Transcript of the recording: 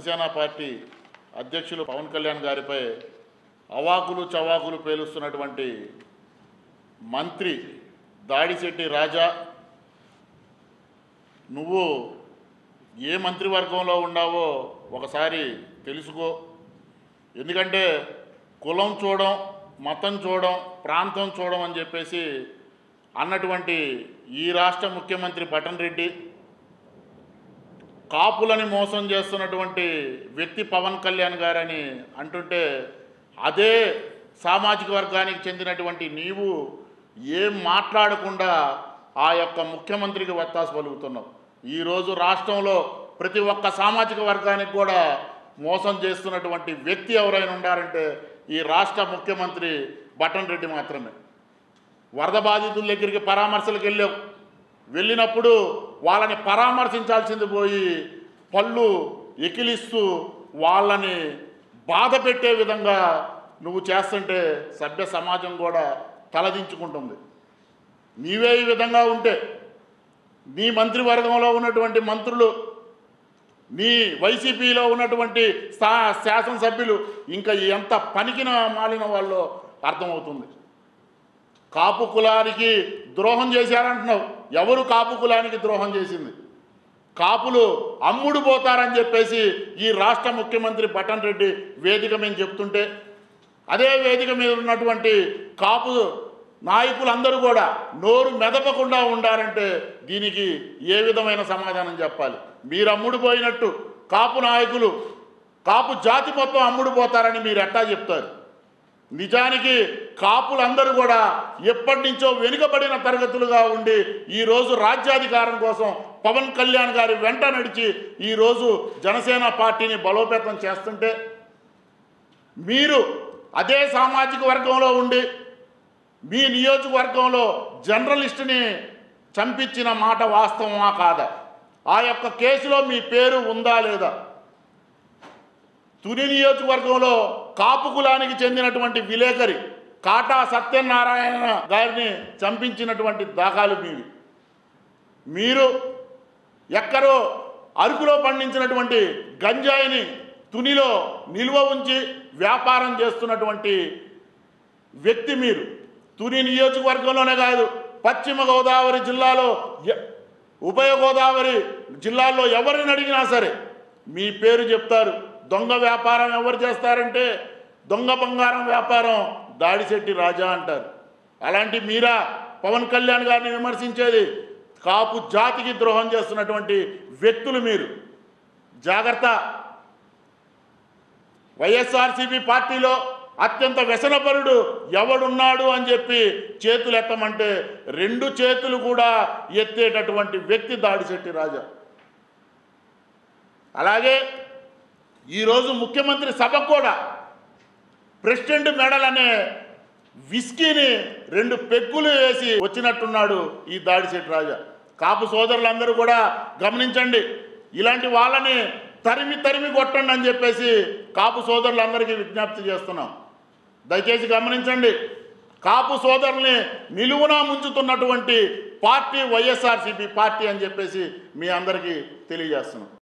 Janasena party అధ్యక్షులు పవన్ కళ్యాణ్ గారిపై అవాకులు చవాకులు పేలుస్తున్నటువంటి మంత్రి దాడిశెట్టి రాజా నువ్వు ఏ మంత్రివర్గంలో ఉన్నావో ఒకసారి తెలుసుకో ఎందుకంటే కులం చూడడం మతం చూడడం ప్రాంతం చూడడం అని చెప్పేసి అన్నటువంటి ఈ రాష్ట్ర ముఖ్యమంత్రి పటన్ రెడ్డి కాపులని మోసం చేస్తున్నటువంటి వ్యక్తి పవన్ కళ్యాణ్ గారని అంటుంటే అదే సామాజిక వర్గానికి చెందినటువంటి నీవు ఏం మాట్లాడకుండా ఆ యొక్క ముఖ్యమంత్రికి వత్తాసు పలుకుతున్నావు ఈరోజు రాష్ట్రంలో ప్రతి ఒక్క సామాజిక వర్గానికి కూడా మోసం చేస్తున్నటువంటి వ్యక్తి ఎవరైనా ఉన్నారంటే ఈ రాష్ట్ర ముఖ్యమంత్రి బటన్ రెడ్డి మాత్రమే వరద బాధితుల దగ్గరికి పరామర్శలకు వెళ్ళావు వెళ్ళినప్పుడు వాళ్ళని పరామర్శించాల్సింది పోయి పళ్ళు ఎకిలిస్తూ వాళ్ళని బాధ పెట్టే విధంగా నువ్వు చేస్తుంటే సభ్య సమాజం కూడా తలదించుకుంటుంది నీవే ఈ విధంగా ఉంటే నీ మంత్రివర్గంలో ఉన్నటువంటి మంత్రులు నీ వైసీపీలో ఉన్నటువంటి స్థా శాసనసభ్యులు ఇంకా ఎంత పనికిన మాలిన వాళ్ళు అర్థమవుతుంది కాపు కులానికి ద్రోహం చేశారంటున్నావు ఎవరు కాపు కులానికి ద్రోహం చేసింది కాపులు అమ్ముడు పోతారని చెప్పేసి ఈ రాష్ట్ర ముఖ్యమంత్రి బటన్ రెడ్డి వేదిక మీద చెప్తుంటే అదే వేదిక మీద ఉన్నటువంటి కాపు నాయకులందరూ కూడా నోరు మెదపకుండా ఉండాలంటే దీనికి ఏ విధమైన సమాధానం చెప్పాలి మీరు అమ్ముడు పోయినట్టు కాపు నాయకులు కాపు జాతి మొత్తం అమ్ముడు పోతారని మీరు ఎట్టా చెప్తారు నిజానికి కాపులందరూ కూడా ఎప్పటి నుంచో వెనుకబడిన తరగతులుగా ఉండి ఈరోజు రాజ్యాధికారం కోసం పవన్ కళ్యాణ్ గారి వెంట నడిచి ఈరోజు జనసేన పార్టీని బలోపేతం చేస్తుంటే మీరు అదే సామాజిక వర్గంలో ఉండి మీ నియోజకవర్గంలో జర్నలిస్టుని చంపించిన మాట వాస్తవమా కాదా ఆ యొక్క కేసులో మీ పేరు ఉందా లేదా తుని నియోజకవర్గంలో కాపు కులానికి చెందినటువంటి విలేకరి కాటా సత్యనారాయణ గారిని చంపించినటువంటి దాఖలు మీవి మీరు ఎక్కడో అరకులో పండించినటువంటి గంజాయిని తునిలో నిల్వ ఉంచి వ్యాపారం చేస్తున్నటువంటి వ్యక్తి మీరు తుని నియోజకవర్గంలోనే కాదు పశ్చిమ గోదావరి జిల్లాలో ఎ- ఉభయ గోదావరి జిల్లాల్లో ఎవరిని అడిగినా సరే మీ పేరు చెప్తారు దొంగ వ్యాపారం ఎవరు చేస్తారంటే దొంగ బంగారం వ్యాపారం దాడిశెట్టి రాజా అంటారు అలాంటి మీరా పవన్ కళ్యాణ్ గారిని విమర్శించేది కాపు జాతికి ద్రోహం చేస్తున్నటువంటి వ్యక్తులు మీరు జాగ్రత్త వైఎస్ఆర్సీపీ పార్టీలో అత్యంత వ్యసనపరుడు ఎవడున్నాడు అని చెప్పి చేతులు ఎత్తమంటే రెండు చేతులు కూడా ఎత్తేటటువంటి వ్యక్తి దాడిశెట్టి రాజా అలాగే ఈరోజు ముఖ్యమంత్రి సభ కూడా ప్రెసిడెంట్ మెడల్ అనే విస్కీని రెండు పెగ్గులు వేసి వచ్చినట్టున్నాడు ఈ దాడిశెట్టి రాజా కాపు సోదరులందరూ కూడా గమనించండి ఇలాంటి వాళ్ళని తరిమి తరిమి కొట్టండి అని చెప్పేసి కాపు సోదరులందరికీ విజ్ఞప్తి చేస్తున్నాం దయచేసి గమనించండి కాపు సోదరుల్ని నిలువునా ముంచుతున్నటువంటి పార్టీ వైఎస్ఆర్సీపీ పార్టీ అని చెప్పేసి మీ అందరికీ తెలియజేస్తున్నాం